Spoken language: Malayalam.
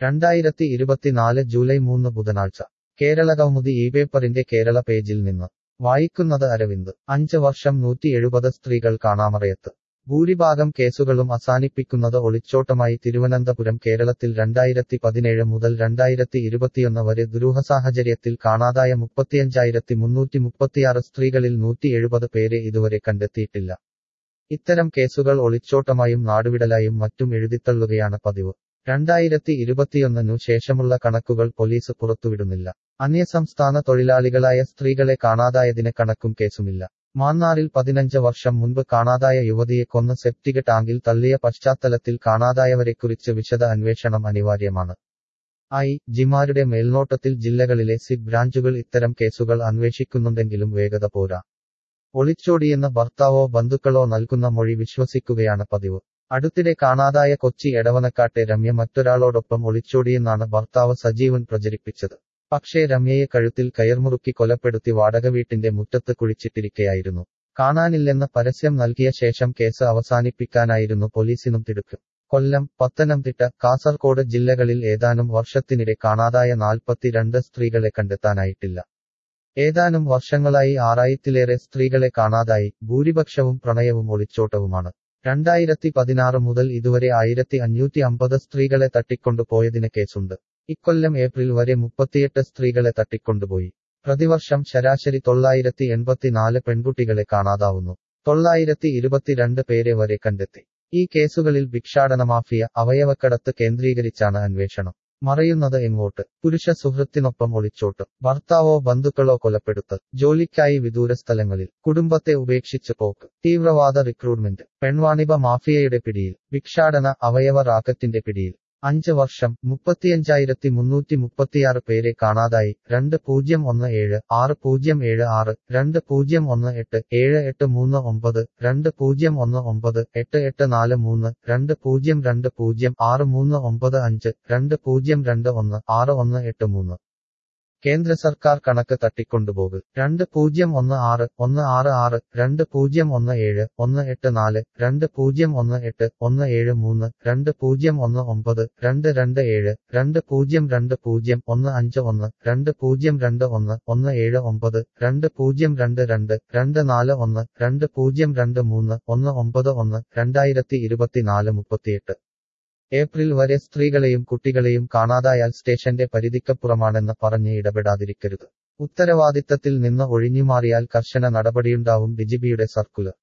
രണ്ടായിരത്തി ഇരുപത്തിനാല് ജൂലൈ മൂന്ന് ബുധനാഴ്ച കേരളകൗമുദി ഈ പേപ്പറിന്റെ കേരള പേജിൽ നിന്ന് വായിക്കുന്നത് അരവിന്ദ് അഞ്ച് വർഷം നൂറ്റി എഴുപത് സ്ത്രീകൾ കാണാമറയത്ത് ഭൂരിഭാഗം കേസുകളും അവസാനിപ്പിക്കുന്നത് ഒളിച്ചോട്ടമായി തിരുവനന്തപുരം കേരളത്തിൽ രണ്ടായിരത്തി പതിനേഴ് മുതൽ രണ്ടായിരത്തി ഇരുപത്തിയൊന്ന് വരെ ദുരൂഹസാഹചര്യത്തിൽ കാണാതായ മുപ്പത്തിയഞ്ചായിരത്തി മുന്നൂറ്റി മുപ്പത്തിയാറ് സ്ത്രീകളിൽ നൂറ്റി എഴുപത് പേരെ ഇതുവരെ കണ്ടെത്തിയിട്ടില്ല ഇത്തരം കേസുകൾ ഒളിച്ചോട്ടമായും നാടുവിടലായും മറ്റും എഴുതിത്തള്ളുകയാണ് പതിവ് രണ്ടായിരത്തി ഇരുപത്തിയൊന്നിനു ശേഷമുള്ള കണക്കുകൾ പോലീസ് പുറത്തുവിടുന്നില്ല അന്യസംസ്ഥാന തൊഴിലാളികളായ സ്ത്രീകളെ കാണാതായതിന് കണക്കും കേസുമില്ല മാന്നാറിൽ പതിനഞ്ച് വർഷം മുൻപ് കാണാതായ യുവതിയെ കൊന്ന് സെപ്റ്റിക് ടാങ്കിൽ തള്ളിയ പശ്ചാത്തലത്തിൽ കാണാതായവരെക്കുറിച്ച് വിശദ അന്വേഷണം അനിവാര്യമാണ് ഐ ജിമാരുടെ മേൽനോട്ടത്തിൽ ജില്ലകളിലെ സിബ് ബ്രാഞ്ചുകൾ ഇത്തരം കേസുകൾ അന്വേഷിക്കുന്നുണ്ടെങ്കിലും വേഗത പോരാ ഒളിച്ചോടിയെന്ന് ഭർത്താവോ ബന്ധുക്കളോ നൽകുന്ന മൊഴി വിശ്വസിക്കുകയാണ് പതിവ് അടുത്തിടെ കാണാതായ കൊച്ചി എടവനക്കാട്ടെ രമ്യ മറ്റൊരാളോടൊപ്പം ഒളിച്ചോടിയെന്നാണ് ഭർത്താവ് സജീവൻ പ്രചരിപ്പിച്ചത് പക്ഷേ രമ്യയെ കഴുത്തിൽ കയർമുറുക്കി കൊലപ്പെടുത്തി വാടക വീട്ടിന്റെ മുറ്റത്ത് കുഴിച്ചിട്ടിരിക്കയായിരുന്നു കാണാനില്ലെന്ന് പരസ്യം നൽകിയ ശേഷം കേസ് അവസാനിപ്പിക്കാനായിരുന്നു പോലീസിനും തിടുക്കം കൊല്ലം പത്തനംതിട്ട കാസർകോട് ജില്ലകളിൽ ഏതാനും വർഷത്തിനിടെ കാണാതായ നാൽപ്പത്തിരണ്ട് സ്ത്രീകളെ കണ്ടെത്താനായിട്ടില്ല ഏതാനും വർഷങ്ങളായി ആറായിരത്തിലേറെ സ്ത്രീകളെ കാണാതായി ഭൂരിപക്ഷവും പ്രണയവും ഒളിച്ചോട്ടവുമാണ് രണ്ടായിരത്തി പതിനാറ് മുതൽ ഇതുവരെ ആയിരത്തി അഞ്ഞൂറ്റി അമ്പത് സ്ത്രീകളെ തട്ടിക്കൊണ്ടുപോയതിന് കേസുണ്ട് ഇക്കൊല്ലം ഏപ്രിൽ വരെ മുപ്പത്തിയെട്ട് സ്ത്രീകളെ തട്ടിക്കൊണ്ടുപോയി പ്രതിവർഷം ശരാശരി തൊള്ളായിരത്തി എൺപത്തിനാല് പെൺകുട്ടികളെ കാണാതാവുന്നു തൊള്ളായിരത്തി ഇരുപത്തിരണ്ട് പേരെ വരെ കണ്ടെത്തി ഈ കേസുകളിൽ ഭിക്ഷാടന മാഫിയ അവയവക്കടത്ത് കേന്ദ്രീകരിച്ചാണ് അന്വേഷണം മറയുന്നത് എങ്ങോട്ട് പുരുഷ സുഹൃത്തിനൊപ്പം ഒളിച്ചോട്ട് ഭർത്താവോ ബന്ധുക്കളോ കൊലപ്പെടുത്ത് ജോലിക്കായി വിദൂര സ്ഥലങ്ങളിൽ കുടുംബത്തെ ഉപേക്ഷിച്ച് പോക്ക് തീവ്രവാദ റിക്രൂട്ട്മെന്റ് പെൺവാണിഭ മാഫിയയുടെ പിടിയിൽ ഭിക്ഷാടന അവയവ റാക്കറ്റിന്റെ പിടിയിൽ അഞ്ച് വർഷം മുപ്പത്തിയഞ്ചായിരത്തി മുന്നൂറ്റി മുപ്പത്തിയാറ് പേരെ കാണാതായി രണ്ട് പൂജ്യം ഒന്ന് ഏഴ് ആറ് പൂജ്യം ഏഴ് ആറ് രണ്ട് പൂജ്യം ഒന്ന് എട്ട് ഏഴ് എട്ട് മൂന്ന് ഒമ്പത് രണ്ട് പൂജ്യം ഒന്ന് ഒമ്പത് എട്ട് എട്ട് നാല് മൂന്ന് രണ്ട് പൂജ്യം രണ്ട് പൂജ്യം ആറ് മൂന്ന് ഒമ്പത് അഞ്ച് രണ്ട് പൂജ്യം രണ്ട് ഒന്ന് ആറ് ഒന്ന് എട്ട് മൂന്ന് കേന്ദ്ര സർക്കാർ കണക്ക് തട്ടിക്കൊണ്ടുപോകൽ രണ്ട് പൂജ്യം ഒന്ന് ആറ് ഒന്ന് ആറ് ആറ് രണ്ട് പൂജ്യം ഒന്ന് ഏഴ് ഒന്ന് എട്ട് നാല് രണ്ട് പൂജ്യം ഒന്ന് എട്ട് ഒന്ന് ഏഴ് മൂന്ന് രണ്ട് പൂജ്യം ഒന്ന് ഒമ്പത് രണ്ട് രണ്ട് ഏഴ് രണ്ട് പൂജ്യം രണ്ട് പൂജ്യം ഒന്ന് അഞ്ച് ഒന്ന് രണ്ട് പൂജ്യം രണ്ട് ഒന്ന് ഒന്ന് ഏഴ് ഒമ്പത് രണ്ട് പൂജ്യം രണ്ട് രണ്ട് രണ്ട് നാല് ഒന്ന് രണ്ട് പൂജ്യം രണ്ട് മൂന്ന് ഒന്ന് ഒമ്പത് ഒന്ന് രണ്ടായിരത്തി ഇരുപത്തിനാല് മുപ്പത്തിയെട്ട് ഏപ്രിൽ വരെ സ്ത്രീകളെയും കുട്ടികളെയും കാണാതായാൽ സ്റ്റേഷന്റെ പരിധിക്കപ്പുറമാണെന്ന് പറഞ്ഞ് ഇടപെടാതിരിക്കരുത് ഉത്തരവാദിത്തത്തിൽ നിന്ന് ഒഴിഞ്ഞുമാറിയാൽ കർശന നടപടിയുണ്ടാവും ഡിജിപിയുടെ സർക്കുലർ